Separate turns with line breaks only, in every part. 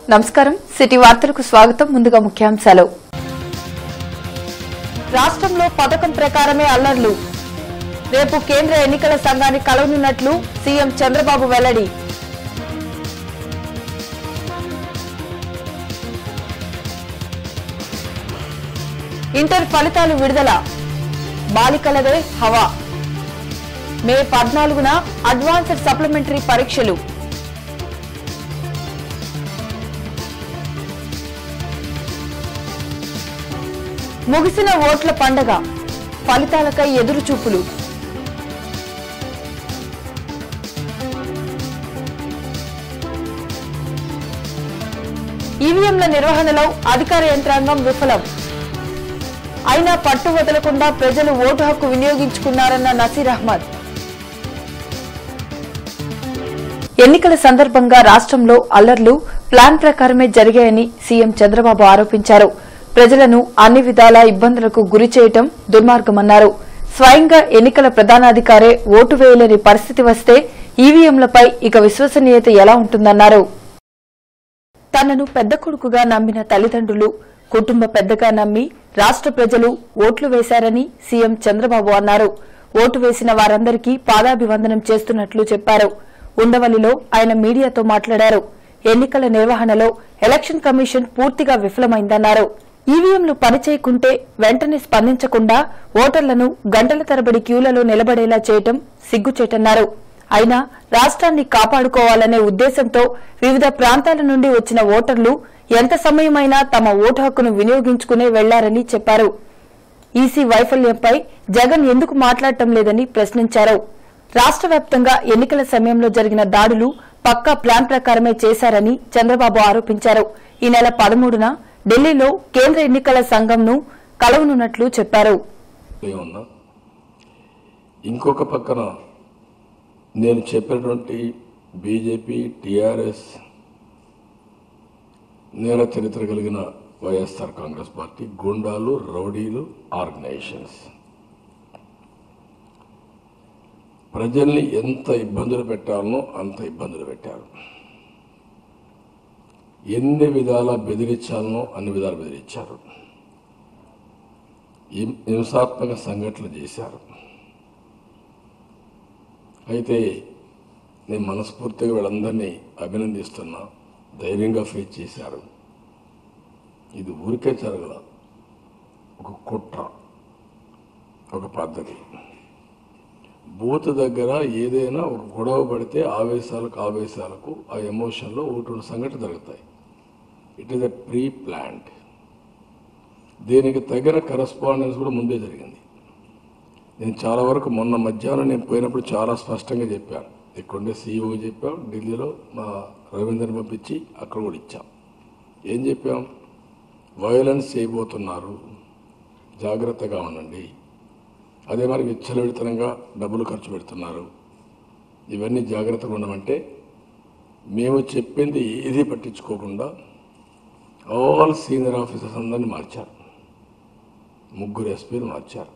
నమస్కారం సిటీ వార్తలకు స్వాగతం ముందుగా ముఖ్యాంశాలు రాష్ట్రంలో పథకం ప్రకారమే అల్లర్లు రేపు కేంద్ర ఎన్నికల సంఘాన్ని కలవనున్నట్లు సీఎం చంద్రబాబు వెల్లడి ఇంటర్ ఫలితాలు విడుదల బాలికలదే హవా మే పద్నాలుగున అడ్వాన్స్డ్ సప్లిమెంటరీ పరీక్షలు ముగిసిన ఓట్ల పండగ ఫలితాలకై ఎదురు చూపులు ఈవీఎంల నిర్వహణలో అధికార యంత్రాంగం విఫలం అయినా పట్టు వదలకుండా ప్రజలు ఓటు హక్కు వినియోగించుకున్నారన్న నసీర్ అహ్మద్ ఎన్నికల సందర్భంగా రాష్ట్రంలో అల్లర్లు ప్లాన్ ప్రకారమే జరిగాయని సీఎం చంద్రబాబు ఆరోపించారు ప్రజలను అన్ని విధాలా ఇబ్బందులకు గురి చేయటం దుర్మార్గమన్నారు స్వయంగా ఎన్నికల ప్రధానాధికారే ఓటు వేయలేని పరిస్థితి వస్తే ఈవీఎంలపై ఇక విశ్వసనీయత ఎలా ఉంటుందన్నారు తనను పెద్ద కొడుకుగా నమ్మిన తల్లిదండ్రులు కుటుంబ పెద్దగా నమ్మి రాష్ట్ర ప్రజలు ఓట్లు వేశారని సీఎం చంద్రబాబు అన్నారు ఓటు వేసిన వారందరికీ పాదాభివందనం చేస్తున్నట్లు చెప్పారు ఉండవల్లిలో ఆయన మీడియాతో మాట్లాడారు ఎన్నికల నిర్వహణలో ఎలక్షన్ కమిషన్ పూర్తిగా విఫలమైందన్నారు ఈవీఎంలు పనిచేయకుంటే వెంటనే స్పందించకుండా ఓటర్లను గంటల తరబడి క్యూలలో నిలబడేలా చేయటం సిగ్గుచేటన్నారు అయినా రాష్ట్రాన్ని కాపాడుకోవాలనే ఉద్దేశంతో వివిధ ప్రాంతాల నుండి వచ్చిన ఓటర్లు ఎంత సమయమైనా తమ ఓటు హక్కును వినియోగించుకునే వెళ్లారని చెప్పారు ఈసీ వైఫల్యంపై జగన్ ఎందుకు మాట్లాడటం లేదని ప్రశ్నించారు రాష్ట్ర వ్యాప్తంగా ఎన్నికల సమయంలో జరిగిన దాడులు పక్కా ప్లాన్ ప్రకారమే చేశారని చంద్రబాబు ఆరోపించారు ఈ నెల పదమూడున ఢిల్లీలో కేంద్ర ఎన్నికల సంఘంను కలవనున్నట్లు చెప్పారు
ఉన్నా ఇంకొక పక్కన నేను చెప్పినటువంటి బీజేపీ టీఆర్ఎస్ నేర చరిత్ర కలిగిన వైఎస్ఆర్ కాంగ్రెస్ పార్టీ గుండాలు రౌడీలు ఆర్గనైజేషన్స్ ప్రజల్ని ఎంత ఇబ్బందులు పెట్టాలనో అంత ఇబ్బందులు పెట్టారు ఎన్ని విధాల బెదిరించాలనో అన్ని విధాలు బెదిరించారు హిం- హింసాత్మక సంఘటనలు చేశారు అయితే నేను మనస్ఫూర్తిగా వీళ్ళందరినీ అభినందిస్తున్నా ధైర్యంగా ఫేస్ చేశారు ఇది ఊరికే జరగల ఒక కుట్ర ఒక పద్ధతి బూత్ దగ్గర ఏదైనా ఒక గొడవ పడితే ఆవేశాలకు ఆవేశాలకు ఆ ఎమోషన్లో ఒకటి రెండు సంఘటన జరుగుతాయి it is a pre plant దీనికి తగిన కరస్పాండెన్స్ కూడా ముందే జరిగింది నేను చాలా వరకు మొన్న మధ్యాహ్నం నేను పోయినప్పుడు చాలా స్పష్టంగా చెప్పాను ఇక్కడుండే సీఈఓ చెప్పాం ఢిల్లీలో మా రవీంద్రని పంపించి అక్కడ కూడా ఇచ్చాం ఏం చెప్పాం వైలెన్స్ చేయబోతున్నారు జాగ్రత్తగా ఉండండి అదే మరి విచ్చలవిడితనంగా డబ్బులు ఖర్చు పెడుతున్నారు ఇవన్నీ జాగ్రత్తగా ఉండమంటే మేము చెప్పింది ఏది పట్టించుకోకుండా ఆల్ సీనియర్ ఆఫీసర్స్ అందరినీ మార్చారు ముగ్గురు ఎస్పీని మార్చారు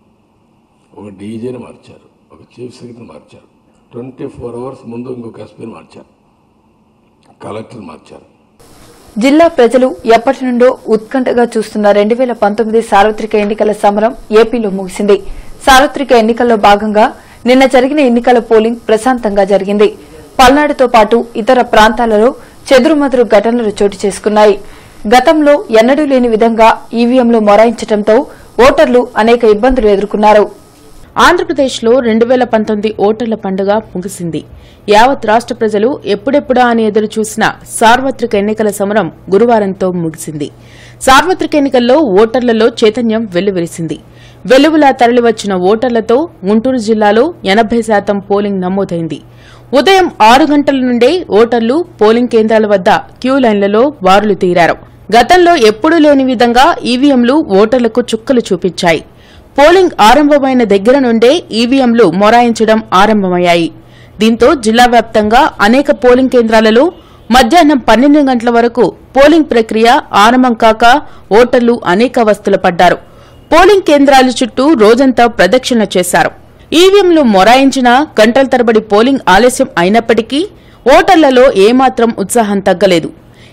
ఒక డీజేని మార్చారు ఒక చీఫ్ సెక్రటరీని మార్చారు ట్వంటీ ఫోర్ అవర్స్ ముందు ఇంకొక ఎస్పీని మార్చారు కలెక్టర్ మార్చారు
జిల్లా ప్రజలు ఎప్పటి నుండో ఉత్కంఠగా చూస్తున్న రెండు వేల పంతొమ్మిది సార్వత్రిక ఎన్నికల సమరం ఏపీలో ముగిసింది సార్వత్రిక ఎన్నికల్లో భాగంగా నిన్న జరిగిన ఎన్నికల పోలింగ్ ప్రశాంతంగా జరిగింది పల్నాడుతో పాటు ఇతర ప్రాంతాలలో చెదురుమదురు ఘటనలు చోటు చేసుకున్నాయి గతంలో ఎన్నడూ లేని విధంగా ఈవీఎంలు మొరాయించడంతో ఓటర్లు అనేక ఇబ్బందులు ఎదుర్కొన్నారు
ఆంధ్రప్రదేశ్లో రెండు వేల పంతొమ్మిది ఓటర్ల పండుగ ముగిసింది యావత్ రాష్ట్ర ప్రజలు ఎప్పుడెప్పుడా అని ఎదురు చూసిన సార్వత్రిక ఎన్నికల సమరం గురువారంతో ముగిసింది సార్వత్రిక ఎన్నికల్లో ఓటర్లలో చైతన్యం వెల్లువిరిసింది వెలుగులా తరలివచ్చిన ఓటర్లతో గుంటూరు జిల్లాలో ఎనబై శాతం పోలింగ్ నమోదైంది ఉదయం ఆరు గంటల నుండే ఓటర్లు పోలింగ్ కేంద్రాల వద్ద క్యూ లైన్లలో బారులు తీరారు గతంలో ఎప్పుడూ లేని విధంగా ఈవీఎంలు ఓటర్లకు చుక్కలు చూపించాయి పోలింగ్ ఆరంభమైన దగ్గర నుండే ఈవీఎంలు మొరాయించడం ఆరంభమయ్యాయి దీంతో జిల్లా వ్యాప్తంగా అనేక పోలింగ్ కేంద్రాలలో మధ్యాహ్నం పన్నెండు గంటల వరకు పోలింగ్ ప్రక్రియ ఆరంభం కాక ఓటర్లు అనేక అవస్థలు పడ్డారు పోలింగ్ కేంద్రాల చుట్టూ రోజంతా ప్రదక్షిణ చేశారు ఈవీఎంలు మొరాయించిన గంటల తరబడి పోలింగ్ ఆలస్యం అయినప్పటికీ ఓటర్లలో ఏమాత్రం ఉత్సాహం తగ్గలేదు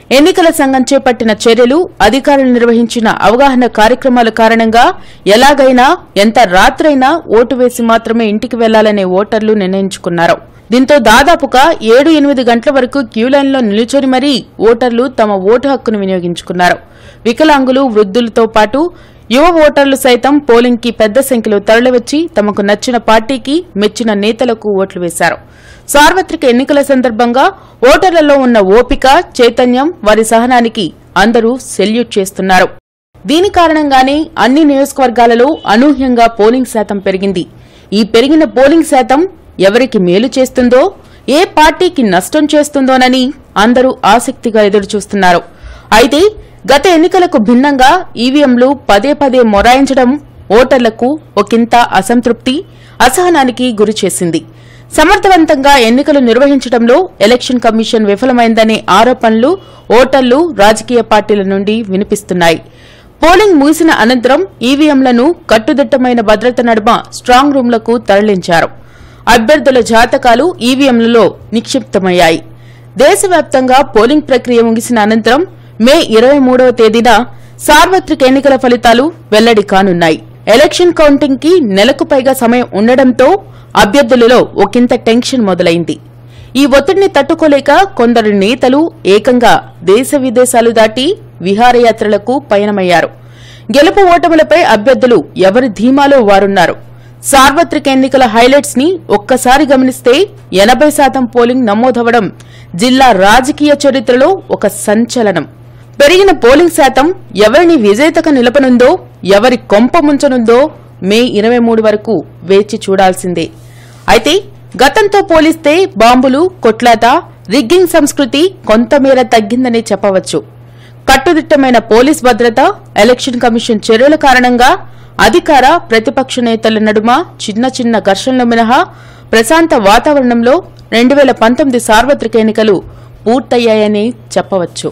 ఎన్నికల సంఘం చేపట్టిన చర్యలు అధికారులు నిర్వహించిన అవగాహన కార్యక్రమాల కారణంగా ఎలాగైనా ఎంత రాత్రైనా ఓటు వేసి మాత్రమే ఇంటికి వెళ్లాలనే ఓటర్లు నిర్ణయించుకున్నారు దీంతో దాదాపుగా ఏడు ఎనిమిది గంటల వరకు క్యూ లైన్లో నిలుచొని మరీ ఓటర్లు తమ ఓటు హక్కును వినియోగించుకున్నారు వికలాంగులు వృద్ధులతో పాటు యువ ఓటర్లు సైతం పోలింగ్ కి పెద్ద సంఖ్యలో తరలివచ్చి తమకు నచ్చిన పార్టీకి మెచ్చిన నేతలకు ఓట్లు వేశారు సార్వత్రిక ఎన్నికల సందర్భంగా ఓటర్లలో ఉన్న ఓపిక చైతన్యం వారి సహనానికి అందరూ సెల్యూట్ చేస్తున్నారు దీని కారణంగానే అన్ని నియోజకవర్గాలలో అనూహ్యంగా పోలింగ్ శాతం పెరిగింది ఈ పెరిగిన పోలింగ్ శాతం ఎవరికి మేలు చేస్తుందో ఏ పార్టీకి నష్టం చేస్తుందోనని అందరూ ఆసక్తిగా ఎదురుచూస్తున్నారు అయితే గత ఎన్నికలకు భిన్నంగా ఈవీఎంలు పదే పదే మొరాయించడం ఓటర్లకు ఒకంత అసంతృప్తి అసహనానికి గురిచేసింది సమర్థవంతంగా ఎన్నికలు నిర్వహించడంలో ఎలక్షన్ కమిషన్ విఫలమైందనే ఆరోపణలు ఓటర్లు రాజకీయ పార్టీల నుండి వినిపిస్తున్నాయి పోలింగ్ ముగిసిన అనంతరం ఈవీఎంలను కట్టుదిట్టమైన భద్రత నడుమ స్ట్రాంగ్ రూంలకు తరలించారు అభ్యర్థుల జాతకాలు ఈవీఎంలలో నిక్షిప్తమయ్యాయి దేశవ్యాప్తంగా పోలింగ్ ప్రక్రియ ముగిసిన అనంతరం మే ఇరవై మూడవ తేదీన సార్వత్రిక ఎన్నికల ఫలితాలు వెల్లడి కానున్నాయి ఎలక్షన్ కౌంటింగ్ కి నెలకు పైగా సమయం ఉండడంతో అభ్యర్థులలో ఒకంత టెన్షన్ మొదలైంది ఈ ఒత్తిడిని తట్టుకోలేక కొందరు నేతలు ఏకంగా దేశ విదేశాలు దాటి విహారయాత్రలకు పయనమయ్యారు గెలుపు ఓటములపై అభ్యర్థులు ఎవరి ధీమాలో వారున్నారు సార్వత్రిక ఎన్నికల హైలైట్స్ ని ఒక్కసారి గమనిస్తే ఎనభై శాతం పోలింగ్ నమోదవడం జిల్లా రాజకీయ చరిత్రలో ఒక సంచలనం పెరిగిన పోలింగ్ శాతం ఎవరిని విజేతగా నిలపనుందో ఎవరి కొంప ముంచనుందో మే ఇరవై మూడు వరకు వేచి చూడాల్సిందే అయితే గతంతో పోలిస్తే బాంబులు కొట్లాట రిగ్గింగ్ సంస్కృతి కొంతమేర తగ్గిందనే చెప్పవచ్చు కట్టుదిట్టమైన పోలీస్ భద్రత ఎలక్షన్ కమిషన్ చర్యల కారణంగా అధికార ప్రతిపక్ష నేతల నడుమ చిన్న చిన్న ఘర్షణలు మినహా ప్రశాంత వాతావరణంలో రెండు వేల పంతొమ్మిది సార్వత్రిక ఎన్నికలు పూర్తయ్యాయని చెప్పవచ్చు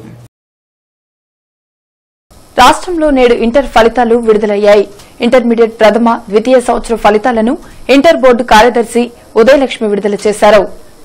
రాష్ట్రంలో నేడు ఇంటర్ ఫలితాలు విడుదలయ్యాయి ఇంటర్మీడియట్ ప్రథమ ద్వితీయ సంవత్సర ఫలితాలను ఇంటర్ బోర్డు కార్యదర్శి ఉదయలక్ష్మి విడుదల చేశారు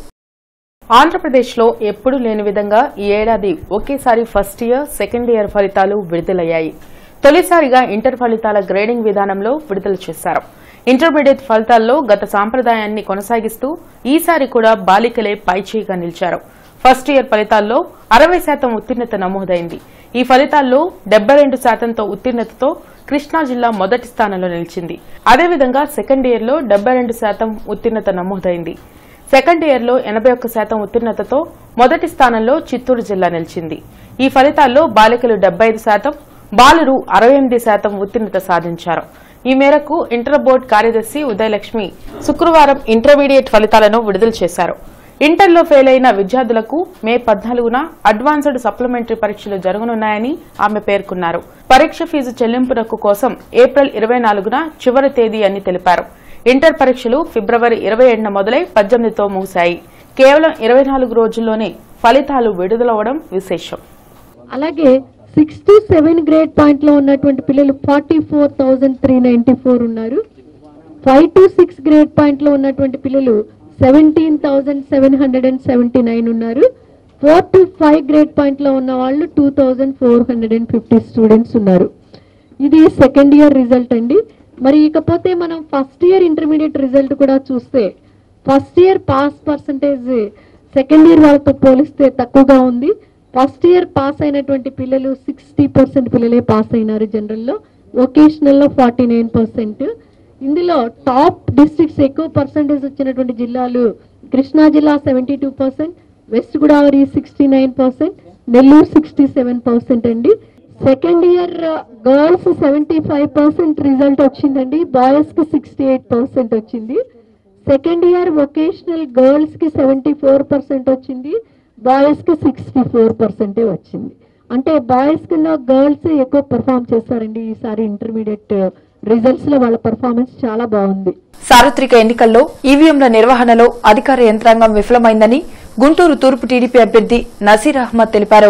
ఆంధ్రప్రదేశ్లో ఎప్పుడూ లేని విధంగా ఈ ఏడాది ఒకేసారి ఫస్ట్ ఇయర్ సెకండ్ ఇయర్ ఫలితాలు విడుదలయ్యాయి తొలిసారిగా ఇంటర్ ఫలితాల గ్రేడింగ్ విధానంలో విడుదల చేశారు ఇంటర్మీడియట్ ఫలితాల్లో గత సాంప్రదాయాన్ని కొనసాగిస్తూ ఈసారి కూడా బాలికలే పైచేయిగా నిలిచారు ఫస్ట్ ఇయర్ ఫలితాల్లో అరవై శాతం ఉత్తీర్ణత నమోదైంది ఈ ఫలితాల్లో డెబ్బై రెండు శాతంతో ఉత్తీర్ణతతో కృష్ణా జిల్లా మొదటి స్థానంలో నిలిచింది అదేవిధంగా సెకండ్ ఇయర్ లో డెబ్బై రెండు శాతం ఉత్తీర్ణత నమోదైంది సెకండ్ ఇయర్ లో ఎనభై ఒక్క శాతం ఉత్తీర్ణతతో మొదటి స్థానంలో చిత్తూరు జిల్లా నిలిచింది ఈ ఫలితాల్లో బాలికలు డెబ్బై ఐదు శాతం బాలురు అరవై ఎనిమిది శాతం ఉత్తీర్ణత సాధించారు ఈ మేరకు ఇంటర్ బోర్డు కార్యదర్శి ఉదయలక్ష్మి శుక్రవారం ఇంటర్మీడియట్ ఫలితాలను విడుదల చేశారు ఇంటర్లో ఫెయిల్ అయిన విద్యార్థులకు మే పద్నాలుగున అడ్వాన్స్డ్ సప్లిమెంటరీ పరీక్షలు జరగనున్నాయని ఆమె పేర్కొన్నారు పరీక్ష ఫీజు చెల్లింపునకు కోసం ఏప్రిల్ ఇరవై నాలుగున చివరి తేదీ అని తెలిపారు ఇంటర్ పరీక్షలు ఫిబ్రవరి ఇరవై ఏడున మొదలై పద్దెనిమిదితో ముగిశాయి కేవలం ఇరవై నాలుగు రోజుల్లోనే ఫలితాలు విడుదలవడం విశేషం
అలాగే సిక్స్ టు సెవెన్ గ్రేడ్ పాయింట్లో ఉన్నటువంటి పిల్లలు forty four thousand three ninety four ఉన్నారు ఫైవ్ టు సిక్స్ గ్రేడ్ పాయింట్లో ఉన్నటువంటి పిల్లలు seventeen thousand seven hundred and seventy nine ఉన్నారు ఫోర్ టు ఫైవ్ గ్రేడ్ పాయింట్లో ఉన్న వాళ్ళు two thousand four hundred and fifty students ఉన్నారు ఇది సెకండ్ ఇయర్ రిజల్ట్ అండి మరి ఇకపోతే మనం ఫస్ట్ ఇయర్ ఇంటర్మీడియట్ రిజల్ట్ కూడా చూస్తే first year pass percentage second year వాళ్ళతో పోలిస్తే తక్కువగా ఉంది ఫస్ట్ ఇయర్ పాస్ అయినటువంటి పిల్లలు సిక్స్టీ పర్సెంట్ పిల్లలే పాస్ అయినారు జనరల్లో వొకేషనల్లో ఫార్టీ నైన్ పర్సెంట్ ఇందులో టాప్ డిస్ట్రిక్ట్స్ ఎక్కువ పర్సంటేజ్ వచ్చినటువంటి జిల్లాలు కృష్ణా జిల్లా seventy two percent West Godavari sixty nine percent Nellore sixty seven percent అండి second year girls seventy five percent result వచ్చిందండి బాయ్స్ కి సిక్స్టీ ఎయిట్ పర్సెంట్ వచ్చింది సెకండ్ ఇయర్ వొకేషనల్ గర్ల్స్ కి సెవెంటీ ఫోర్ పర్సెంట్ వచ్చింది బాయ్స్ కి సిక్స్టీ ఫోర్ పర్సెంటే వచ్చింది అంటే బాయ్స్ కన్నా గర్ల్స్ ఎక్కువ పెర్ఫామ్ చేస్తారండి ఈసారి ఇంటర్మీడియట్ రిజల్ట్స్ లో వాళ్ళ పర్ఫార్మెన్స్ చాలా బాగుంది
సార్వత్రిక ఎన్నికల్లో ఈవీఎంల నిర్వహణలో అధికార యంత్రాంగం విఫలమైందని గుంటూరు తూర్పు టీడీపీ అభ్యర్థి నసీర్ అహ్మద్ తెలిపారు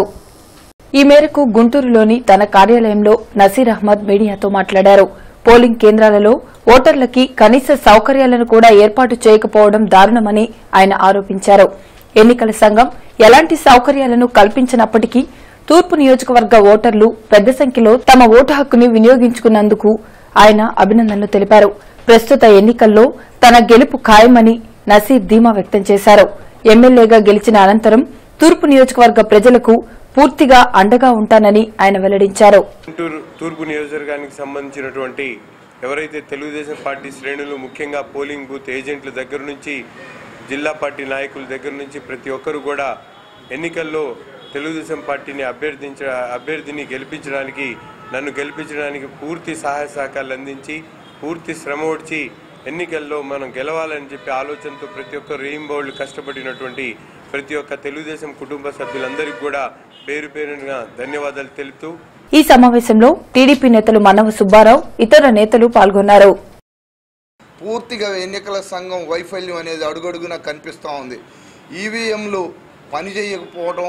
ఈ మేరకు గుంటూరులోని తన కార్యాలయంలో నసీర్ అహ్మద్ మీడియాతో మాట్లాడారు పోలింగ్ కేంద్రాలలో ఓటర్లకి కనీస సౌకర్యాలను కూడా ఏర్పాటు చేయకపోవడం దారుణమని ఆయన ఆరోపించారు ఎన్నికల సంఘం ఎలాంటి సౌకర్యాలను కల్పించినప్పటికీ తూర్పు నియోజకవర్గ ఓటర్లు పెద్ద సంఖ్యలో తమ ఓటు హక్కుని వినియోగించుకున్నందుకు ఆయన అభినందనలు తెలిపారు ప్రస్తుత ఎన్నికల్లో తన గెలుపు ఖాయమని నసీర్ ధీమా వ్యక్తం చేశారు ఎమ్మెల్యేగా గెలిచిన అనంతరం తూర్పు నియోజకవర్గ ప్రజలకు పూర్తిగా అండగా ఉంటానని ఆయన వెల్లడించారు
గుంటూరు తూర్పు నియోజకవర్గానికి సంబంధించినటువంటి ఎవరైతే తెలుగుదేశం పార్టీ శ్రేణులు ముఖ్యంగా పోలింగ్ బూత్ ఏజెంట్ల దగ్గర నుంచి జిల్లా పార్టీ నాయకుల దగ్గర నుంచి ప్రతి ఒక్కరు కూడా ఎన్నికల్లో తెలుగుదేశం పార్టీని అభ్యర్థించ అభ్యర్థిని గెలిపించడానికి నన్ను గెలిపించడానికి పూర్తి సహాయ సహకారాలు అందించి పూర్తి శ్రమ వచ్చి ఎన్నికల్లో మనం గెలవాలని చెప్పి ఆలోచనతో ప్రతి ఒక్కరు రెయిన్బోల్డ్ కష్టపడినటువంటి ప్రతి ఒక్క తెలుగుదేశం కుటుంబ సభ్యులందరికీ కూడా పేరు పేరుగా ధన్యవాదాలు తెలుపుతూ
ఈ సమావేశంలో టీడీపీ నేతలు మన్నవ సుబ్బారావు ఇతర నేతలు పాల్గొన్నారు
పూర్తిగా ఎన్నికల సంఘం వైఫల్యం అనేది అడుగడుగునా కనిపిస్తూ ఉంది ఈవీఎంలు పనిచేయకపోవడం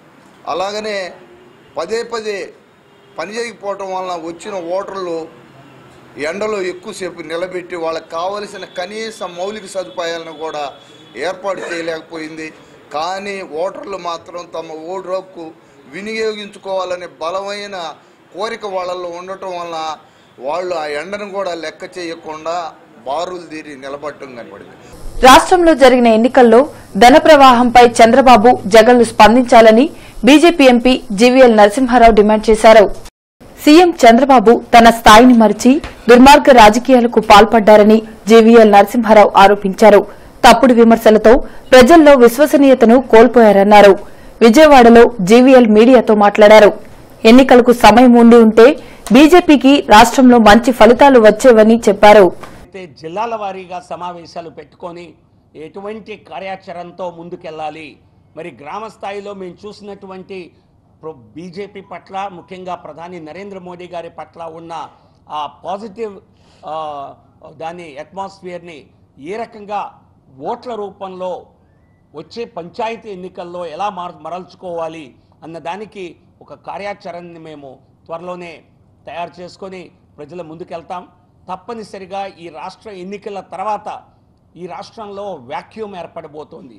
అలాగనే పదే పదే పనిచేయకపోవడం వలన వచ్చిన ఓటర్లు ఎండలో ఎక్కువసేపు నిలబెట్టి వాళ్ళకి కావలసిన కనీస మౌలిక సదుపాయాలను కూడా ఏర్పాటు చేయలేకపోయింది కానీ ఓటర్లు మాత్రం తమ ఓటు హక్కు వినియోగించుకోవాలనే బలమైన కోరిక వాళ్ళల్లో ఉండటం వలన వాళ్ళు ఆ ఎండను కూడా లెక్క చేయకుండా బారులు తీరి నిలబడటం కనపడింది
రాష్ట్రంలో జరిగిన ఎన్నికల్లో ధన ప్రవాహంపై చంద్రబాబు జగన్లు స్పందించాలని BJP MP GVL Narasimha Rao demand చేశారు సీఎం చంద్రబాబు తన స్థాయిని మరిచి దుర్మార్గ రాజకీయాలకు పాల్పడ్డారని జీవీఎల్ నరసింహారావు ఆరోపించారు తప్పుడు విమర్శలతో ప్రజల్లో విశ్వసనీయతను కోల్పోయారన్నారు విజయవాడలో జీవీఎల్ మీడియాతో మాట్లాడారు ఎన్నికలకు సమయం ఉండి ఉంటే బీజేపీకి రాష్ట్రంలో మంచి ఫలితాలు వచ్చేవని చెప్పారు
అయితే జిల్లాల వారీగా సమావేశాలు పెట్టుకొని ఎటువంటి కార్యాచరణతో ముందుకెళ్ళాలి మరి గ్రామ స్థాయిలో మేము చూసినటువంటి ప్రో- బీజేపీ పట్ల ముఖ్యంగా ప్రధాని నరేంద్ర మోడీ గారి పట్ల ఉన్న ఆ పాజిటివ్ ఆ, దాని అట్మాస్ఫియర్ని ఏ రకంగా ఓట్ల రూపంలో వచ్చే పంచాయతీ ఎన్నికల్లో ఎలా మార్ మరల్చుకోవాలి అన్న దానికి ఒక కార్యాచరణని మేము త్వరలోనే తయారు చేసుకొని ప్రజల ముందుకెళ్తాం తప్పనిసరిగా ఈ రాష్ట్ర ఎన్నికల తర్వాత ఈ రాష్ట్రంలో వ్యాక్యూమ్ ఏర్పడబోతోంది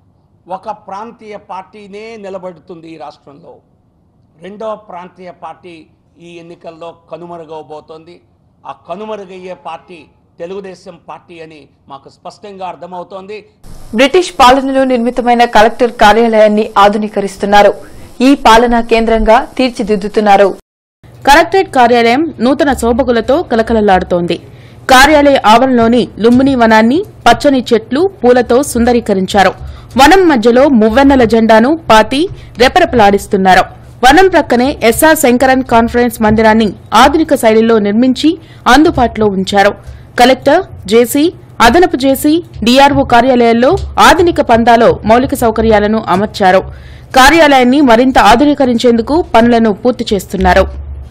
ఒక ప్రాంతీయ పార్టీనే నిలబడుతుంది ఈ రాష్ట్రంలో రెండవ ప్రాంతీయ పార్టీ ఈ ఎన్నికల్లో కనుమరుగవబోతోంది ఆ కనుమరుగయ్యే పార్టీ తెలుగుదేశం పార్టీ అని మాకు స్పష్టంగా అర్థమవుతోంది
బ్రిటిష్ పాలనలో నిర్మితమైన కలెక్టర్ కార్యాలయాన్ని ఆధునీకరిస్తున్నారు ఈ పాలనా కేంద్రంగా తీర్చిదిద్దుతున్నారు
కలెక్టరేట్ కార్యాలయం నూతన శోభకులతో కలకలలాడుతోంది కార్యాలయ ఆవరణలోని లుంబిని వనాన్ని పచ్చని చెట్లు పూలతో సుందరీకరించారు వనం మధ్యలో మువ్వెన్నెల జెండాను పాతి రెపరెపలాడిస్తున్నారు వనం ప్రక్కనే ఎస్ఆర్ శంకరన్ కాన్ఫరెన్స్ మందిరాన్ని ఆధునిక శైలిలో నిర్మించి అందుబాటులో ఉంచారు కలెక్టర్ జేసీ అదనపు జేసీ డీఆర్ఓ కార్యాలయాల్లో ఆధునిక పందాలో మౌలిక సౌకర్యాలను అమర్చారు కార్యాలయాన్ని మరింత ఆధునీకరించేందుకు పనులను పూర్తి చేస్తున్నారు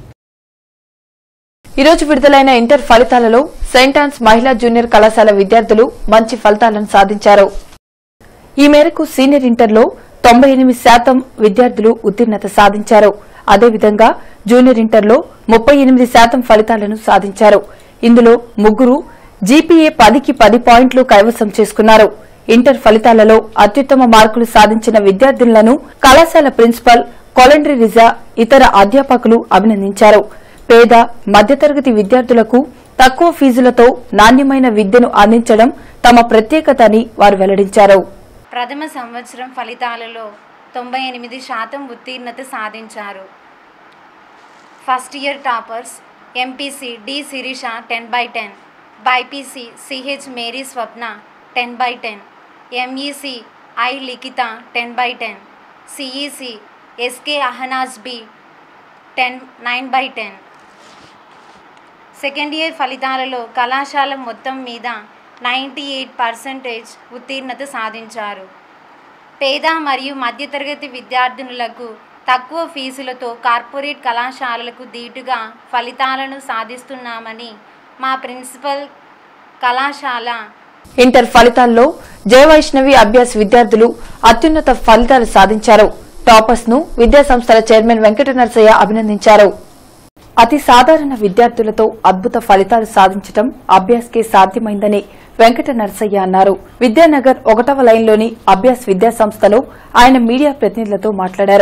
ఈ రోజు విడుదలైన ఇంటర్ ఫలితాలలో సెయింట్ ఆన్స్ మహిళా జూనియర్ కళాశాల విద్యార్థులు మంచి ఫలితాలను సాధించారు ఈ మేరకు సీనియర్ ఇంటర్లో తొంభై ఎనిమిది శాతం విద్యార్థులు ఉత్తీర్ణత సాధించారు అదేవిధంగా జూనియర్ ఇంటర్లో ముప్పై ఎనిమిది శాతం ఫలితాలను సాధించారు ఇందులో ముగ్గురు జీపీఏ పదికి పది పాయింట్లు కైవసం చేసుకున్నారు ఇంటర్ ఫలితాలలో అత్యుత్తమ మార్కులు సాధించిన విద్యార్థులను కళాశాల ప్రిన్సిపల్ కొలండ్రి రిజా ఇతర అధ్యాపకులు అభినందించారు పేద మధ్యతరగతి విద్యార్థులకు తక్కువ ఫీజులతో నాణ్యమైన విద్యను అందించడం తమ ప్రత్యేకత అని వారు వెల్లడించారు
ప్రథమ సంవత్సరం ఫలితాలలో తొంభై ఎనిమిది శాతం ఉత్తీర్ణత సాధించారు first year toppers MPC D Sirisha ten by ten BiPC CH Mary Swapna ten by ten MEC I Likhitha ten by ten CEC SK Ahanaz B ten nine by ten second year ఫలితాలలో కళాశాల మొత్తం మీద నైంటీ ఎయిట్ పర్సెంటేజ్ ఉత్తీర్ణత సాధించారు పేద మరియు మధ్యతరగతి విద్యార్థినులకు తక్కువ ఫీజులతో కార్పొరేట్ కళాశాలలకు దీటుగా ఫలితాలను సాధిస్తున్నామని మా ప్రిన్సిపల్ కళాశాల
ఇంటర్ ఫలితాల్లో జయవైష్ణవి అభ్యాస్ విద్యార్థులు అత్యున్నత ఫలితాలు సాధించారు టాపర్స్ ను విద్యాసంస్థల చైర్మన్ వెంకట నరసయ్య అభినందించారు అతి సాధారణ విద్యార్థులతో అద్భుత ఫలితాలు సాధించడం అభ్యాస్కే సాధ్యమైందని వెంకట నరసయ్య అన్నారు విద్యానగర్ ఒకటవ లైన్లోని అభ్యాస్ విద్యాసంస్థలో ఆయన మీడియా ప్రతినిధులతో మాట్లాడారు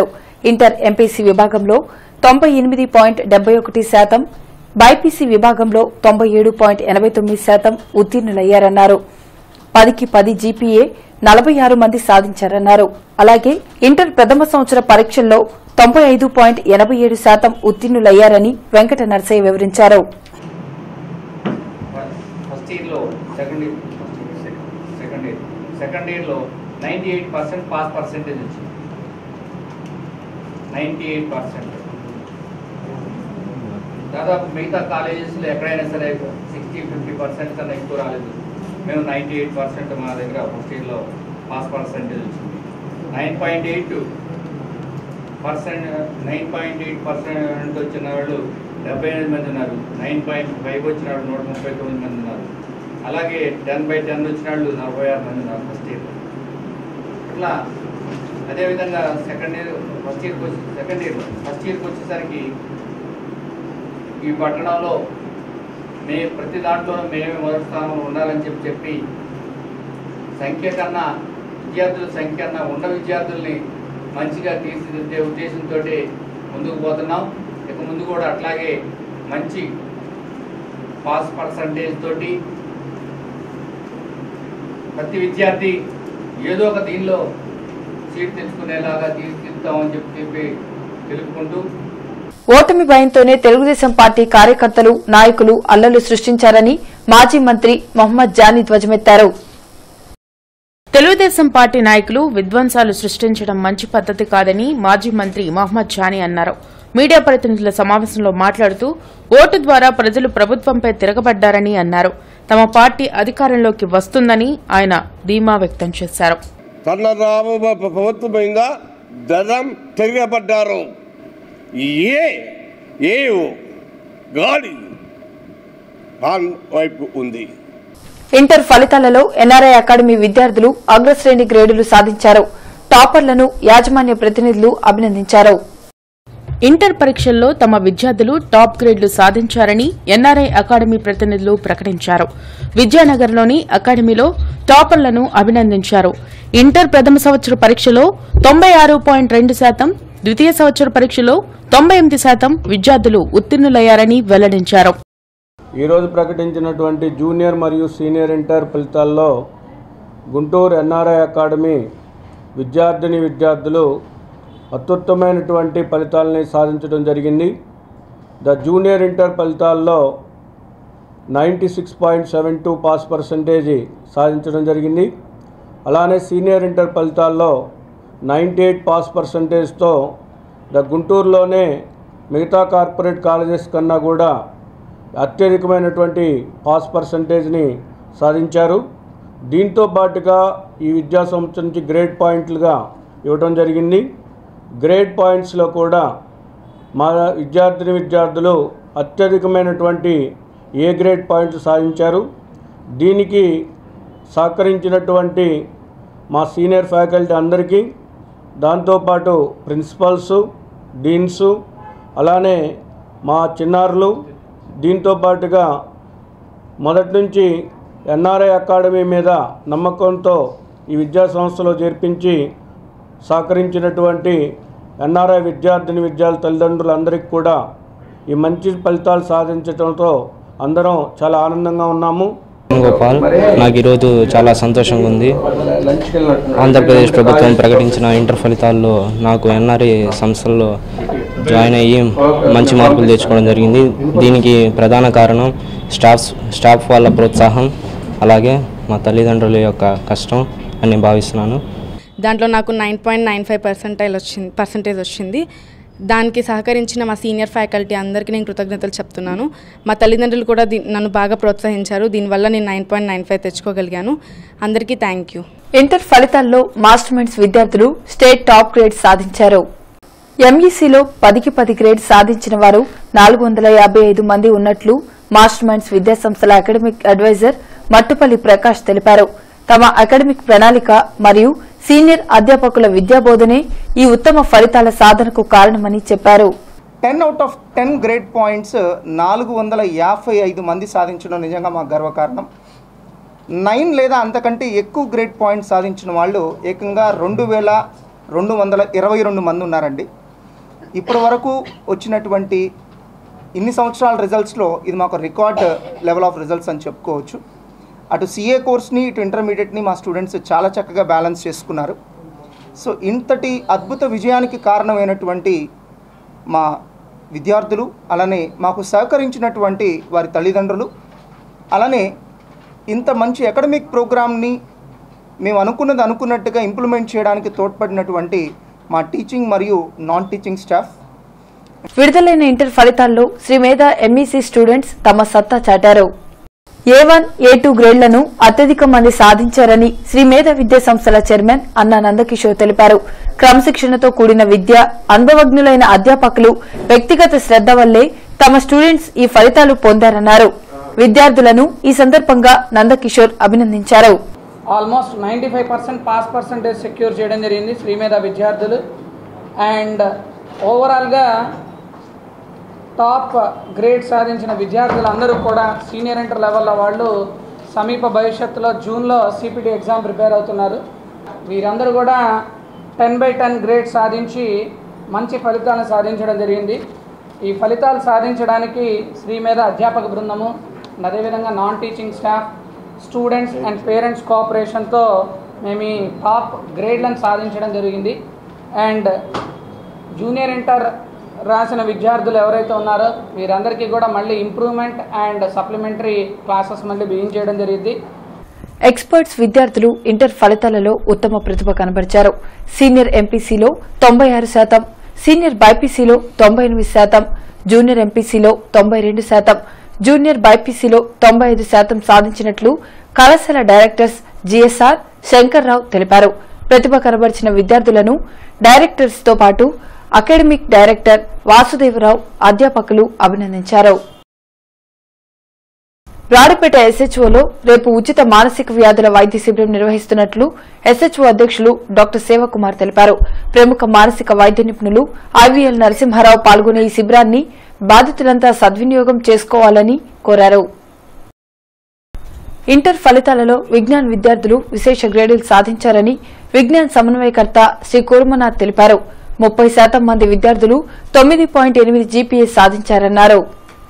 ఇంటర్ ఎంపీసీ విభాగంలో తొంభై ఎనిమిది పాయింట్ డెబ్బై ఒకటి శాతం బైపీసీ విభాగంలో తొంభై ఏడు పాయింట్ ఎనబై తొమ్మిది శాతం ఉత్తీర్ణులయ్యారన్నారు పదికి పది జీపీఏ నలభై ఆరు మంది సాధించారన్నారు అలాగే ఇంటర్ ప్రథమ సంవత్సర పరీక్షల్లో తొంభై ఐదు పాయింట్ ఎనబై ఏడు శాతం ఉత్తీర్ణులయ్యారని వెంకట నర్సయ్య వివరించారు
ఫస్ట్ ఇయర్లో second year second year second ఇయర్లో ninety eight percent pass percentage వచ్చింది నైంటీ ఎయిట్ పర్సెంట్ దాదాపు మిగతా కాలేజెస్లో ఎక్కడైనా సరే సిక్స్టీ ఫిఫ్టీ పర్సెంట్ కన్నా ఎక్కువ రాలేదు మేము నైంటీ ఎయిట్ పర్సెంట్ మా దగ్గర ఫస్ట్ ఇయర్లో పాస్ పర్సెంటేజ్ వచ్చింది nine point eight percent nine point eight percent వచ్చిన వాళ్ళు డెబ్బై ఎనిమిది మంది ఉన్నారు నైన్ పాయింట్ ఫైవ్ వచ్చిన వాళ్ళు నూట ముప్పై తొమ్మిది మంది ఉన్నారు అలాగే టెన్ బై టెన్ వచ్చిన వాళ్ళు నలభై ఆరు మంది ఉన్నారు ఫస్ట్ ఇయర్ ఇట్లా అదేవిధంగా సెకండ్ ఇయర్ ఫస్ట్ ఇయర్కి వచ్చి సెకండ్ ఇయర్ ఫస్ట్ ఇయర్కి వచ్చేసరికి ఈ పట్టణంలో మే ప్రతి దాంట్లోనూ మేమే మొదటి స్థానంలో ఉండాలని చెప్పి చెప్పి సంఖ్య కన్నా విద్యార్థుల సంఖ్య కన్నా ఉన్న విద్యార్థుల్ని మంచిగా తీర్చిదిద్దే ఉద్దేశంతో ముందుకు పోతున్నాం ఇక ముందు కూడా అట్లాగే మంచి పాస్ పర్సంటేజ్ తోటి ప్రతి విద్యార్థి ఏదో ఒక దీనిలో సీట్ తెచ్చుకునేలాగా తీర్చిదిద్దామని చెప్పి చెప్పి తెలుపుకుంటూ
ఓటమి భయంతోనే తెలుగుదేశం పార్టీ కార్యకర్తలు నాయకులు అల్లలు సృష్టించారని మాజీ మంత్రి మొహమ్మద్ జానీ ధ్వజమెత్తారు
తెలుగుదేశం పార్టీ నాయకులు విధ్వంసాలు సృష్టించడం మంచి పద్దతి కాదని మాజీ మంత్రి మహమ్మద్ జానీ అన్నారు మీడియా ప్రతినిధుల సమావేశంలో మాట్లాడుతూ ఓటు ద్వారా ప్రజలు ప్రభుత్వంపై తిరగబడ్డారని అన్నారు తమ పార్టీ అధికారంలోకి వస్తుందని ఆయన ధీమా వ్యక్తం చేశారు
చంద్రబాబు ప్రభుత్వం మీద జనం తిరగబడ్డారు ఏ ఏ గాలి దాని వైపు ఉంది
ఇంటర్ ఫలితాలలో ఎన్ఆర్ఐ అకాడమీ విద్యార్థులు అగ్రశ్రేణి గ్రేడులు సాధించారు టాపర్లను యాజమాన్య ప్రతినిధులు అభినందించారు
ఇంటర్ పరీక్షల్లో తమ విద్యార్థులు టాప్ గ్రేడ్లు సాధించారని ఎన్ఆర్ఐ అకాడమీ ప్రతినిధులు ప్రకటించారు విద్యానగర్లోని అకాడమీలో టాపర్లను అభినందించారు ఇంటర్ ప్రథమ సంవత్సర పరీక్షలో తొంభై ఆరు పాయింట్ రెండు శాతం ద్వితీయ సంవత్సర పరీక్షలో తొంభై ఎనిమిది శాతం విద్యార్థులు ఉత్తీర్ణులయ్యారని వెల్లడించారు
ఈరోజు ప్రకటించినటువంటి జూనియర్ మరియు సీనియర్ ఇంటర్ ఫలితాల్లో గుంటూరు ఎన్ఆర్ఐ అకాడమీ విద్యార్థిని విద్యార్థులు అత్యుత్తమైనటువంటి ఫలితాలని సాధించడం జరిగింది ద జూనియర్ ఇంటర్ ఫలితాల్లో ninety six point seven two pass పర్సంటేజీ సాధించడం జరిగింది అలానే సీనియర్ ఇంటర్ ఫలితాల్లో నైంటీ ఎయిట్ పాస్ పర్సంటేజ్తో ద గుంటూరులోనే మిగతా కార్పొరేట్ కాలేజెస్ కన్నా కూడా అత్యధికమైనటువంటి పాస్ పర్సంటేజ్ని సాధించారు దీంతో పాటుగా ఈ విద్యా సంవత్సరం నుంచి గ్రేడ్ పాయింట్లుగా ఇవ్వడం జరిగింది గ్రేడ్ పాయింట్స్లో కూడా మా విద్యార్థిని విద్యార్థులు అత్యధికమైనటువంటి ఏ గ్రేడ్ పాయింట్లు సాధించారు దీనికి సహకరించినటువంటి మా సీనియర్ ఫ్యాకల్టీ అందరికీ దాంతోపాటు ప్రిన్సిపల్సు డీన్సు అలానే మా చిన్నారులు దీంతో పాటుగా మొదటి నుంచి ఎన్ఆర్ఐ అకాడమీ మీద నమ్మకంతో ఈ విద్యా సంస్థలో చేర్పించి సహకరించినటువంటి ఎన్ఆర్ఐ విద్యార్థిని విద్యార్థి తల్లిదండ్రులందరికీ కూడా ఈ మంచి ఫలితాలు సాధించడంతో అందరం చాలా ఆనందంగా ఉన్నాము
గోపాల్ నాకు ఈరోజు చాలా సంతోషంగా ఉంది ఆంధ్రప్రదేశ్ ప్రభుత్వం ప్రకటించిన ఇంటర్ ఫలితాల్లో నాకు ఎన్ఆర్ఐ సంస్థల్లో జాయిన్ అయ్యి మంచి మార్కులు తెచ్చుకోవడం జరిగింది దీనికి ప్రధాన కారణం స్టాఫ్ స్టాఫ్ వాళ్ళ ప్రోత్సాహం అలాగే మా తల్లిదండ్రుల యొక్క కష్టం అని నేను భావిస్తున్నాను
దాంట్లో నాకు nine point nine five percentile వచ్చింది పర్సెంటేజ్ వచ్చింది దానికి సహకరించిన మా సీనియర్ ఫ్యాకల్టీ అందరికీ నేను కృతజ్ఞతలు చెప్తున్నాను మా తల్లిదండ్రులు కూడా దీ నన్ను బాగా ప్రోత్సహించారు దీనివల్ల నేను నైన్ పాయింట్ నైన్ ఫైవ్ తెచ్చుకోగలిగాను అందరికీ థ్యాంక్ యూ
ఇంటర్ ఫలితాల్లో మాస్టర్ మైండ్స్ విద్యార్థులు స్టేట్ టాప్ గ్రేడ్ సాధించారు ఎంఈసీలో పదికి పది గ్రేడ్ సాధించిన వారు నాలుగు వందల యాభై ఐదు మంది ఉన్నట్లు మాస్టర్ మైండ్స్ విద్యాసంస్థల అకాడమిక్ అడ్వైజర్ మట్టుపల్లి ప్రకాష్ తెలిపారు తమ అకాడమిక్ ప్రణాళిక మరియు సీనియర్ అధ్యాపకుల విద్యాబోధనే ఈ ఉత్తమ ఫలితాల సాధనకు కారణమని చెప్పారు
ten out of ten grade points నాలుగు వందల యాభై ఐదు మంది సాధించడం నిజంగా మాకు గర్వకారణం నైన్ లేదా అంతకంటే ఎక్కువ గ్రేడ్ పాయింట్స్ సాధించిన వాళ్ళు ఏకంగా రెండు వేల రెండు వందల ఇరవై రెండు మంది ఉన్నారండి ఇప్పటి వరకు వచ్చినటువంటి ఇన్ని సంవత్సరాల రిజల్ట్స్లో ఇది మాకు రికార్డ్ లెవెల్ ఆఫ్ రిజల్ట్స్ అని చెప్పుకోవచ్చు అటు సిఏ కోర్స్ని ఇటు ఇంటర్మీడియట్ని మా స్టూడెంట్స్ చాలా చక్కగా బ్యాలెన్స్ చేసుకున్నారు సో ఇంతటి అద్భుత విజయానికి కారణమైనటువంటి మా విద్యార్థులు అలానే మాకు సహకరించినటువంటి వారి తల్లిదండ్రులు అలానే ఇంత మంచి అకాడమిక్ ప్రోగ్రామ్ని మేము అనుకున్నది అనుకున్నట్టుగా ఇంప్లిమెంట్ చేయడానికి తోడ్పడినటువంటి మా టీచింగ్ మరియు నాన్ టీచింగ్ స్టాఫ్
విడుదలైన ఇంటర్ ఫలితాల్లో శ్రీ మేధ ఎంఈసీ స్టూడెంట్స్ తమ సత్తా చాటారు ఏ వన్ ఏ టూ గ్రేడ్లను అత్యధిక మంది సాధించారని శ్రీ మేధ విద్యా సంస్థల చైర్మన్ అన్నా నందకిషోర్ తెలిపారు క్రమశిక్షణతో కూడిన విద్య అనుభవజ్ఞులైన అధ్యాపకులు వ్యక్తిగత శ్రద్ధ వల్లే తమ స్టూడెంట్స్ ఈ ఫలితాలు పొందారన్నారు విద్యార్థులను ఈ సందర్భంగా నందకిషోర్ అభినందించారు
almost ninety five percent pass percentage secure చేయడం జరిగింది శ్రీమేధ విద్యార్థులు అండ్ ఓవరాల్గా టాప్ గ్రేడ్ సాధించిన విద్యార్థులందరూ కూడా సీనియర్ ఇంటర్ లెవెల్లో వాళ్ళు సమీప భవిష్యత్తులో జూన్లో సిపిటి ఎగ్జామ్ ప్రిపేర్ అవుతున్నారు వీరందరూ కూడా టెన్ బై టెన్ గ్రేడ్ సాధించి మంచి ఫలితాలను సాధించడం జరిగింది ఈ ఫలితాలు సాధించడానికి శ్రీమేధ అధ్యాపక బృందము అదేవిధంగా non teaching staff students and parents కోఆపరేషన్తో మేము ఈ టాప్ గ్రేడ్లను సాధించడం జరిగింది అండ్ జూనియర్ ఇంటర్ రాసిన విద్యార్థులు ఎవరైతే ఉన్నారో వీరందరికీ కూడా మళ్ళీ ఇంప్రూవ్మెంట్ అండ్ సప్లిమెంటరీ క్లాసెస్ మళ్ళీ బిగిన్ చేయడం జరిగింది
ఎక్స్పర్ట్స్ విద్యార్థులు ఇంటర్ ఫలితాలలో ఉత్తమ ప్రతిభ కనబరిచారు సీనియర్ ఎంపీసీలో తొంభై ఆరు శాతం సీనియర్ బైపీసీలో తొంభై ఎనిమిది శాతం జూనియర్ ఎంపీసీలో తొంభై రెండు శాతం జూనియర్ బైపీసీలో తొంభై ఐదు శాతం సాధించినట్లు కళాశాల డైరెక్టర్స్ జీఎస్ఆర్ శంకర్రావు తెలిపారు ప్రతిభ కనబరిచిన విద్యార్థులను డైరెక్టర్స్ తో పాటు అకాడమిక్ డైరెక్టర్ వాసుదేవరావు అధ్యాపకులు అభినందించారు రాడిపేట ఎస్హెచ్ఓలో రేపు ఉచిత మానసిక వ్యాధుల వైద్య శిబిరం నిర్వహిస్తున్నట్లు ఎస్హెచ్ఓ అధ్యక్షులు డాక్టర్ సేవకుమార్ తెలిపారు ప్రముఖ మానసిక వైద్య నిపుణులు ఐవీఎల్ నరసింహారావు పాల్గొనే ఈ శిబిరాన్ని బాధితులంతా సద్వినియోగం చేసుకోవాలని కోరారు ఇంటర్ ఫలితాలలో విజ్ఞాన్ విద్యార్థులు విశేష గ్రేడులు సాధించారని విజ్ఞాన్ సమన్వయకర్త శ్రీ కుర్మనాథ్ తెలిపారు ముప్పై శాతం మంది విద్యార్థులు తొమ్మిది పాయింట్ ఎనిమిది జీపీఏ సాధించారన్నారు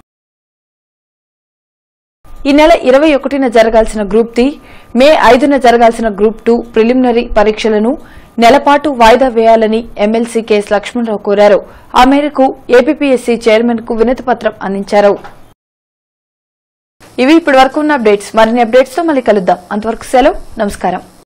ఈ నెల ఇరవై ఒకటిన జరగాల్సిన గ్రూప్ త్రీ మే ఐదున జరగాల్సిన గ్రూప్ టూ ప్రిలిమినరీ పరీక్షలను నెలపాటు వాయిదా వేయాలని ఎమ్మెల్సీ కెఎస్ లక్ష్మణరావు కోరారు ఆ మేరకు ఏపీపీఎస్సీ చైర్మన్ కు వినతి పత్రం అందించారు ఇవి ఇప్పటి వరకు ఉన్న అప్డేట్స్ మరిన్ని అప్డేట్స్ తో మళ్ళీ కలుద్దాం అంతవరకు సెలవు నమస్కారం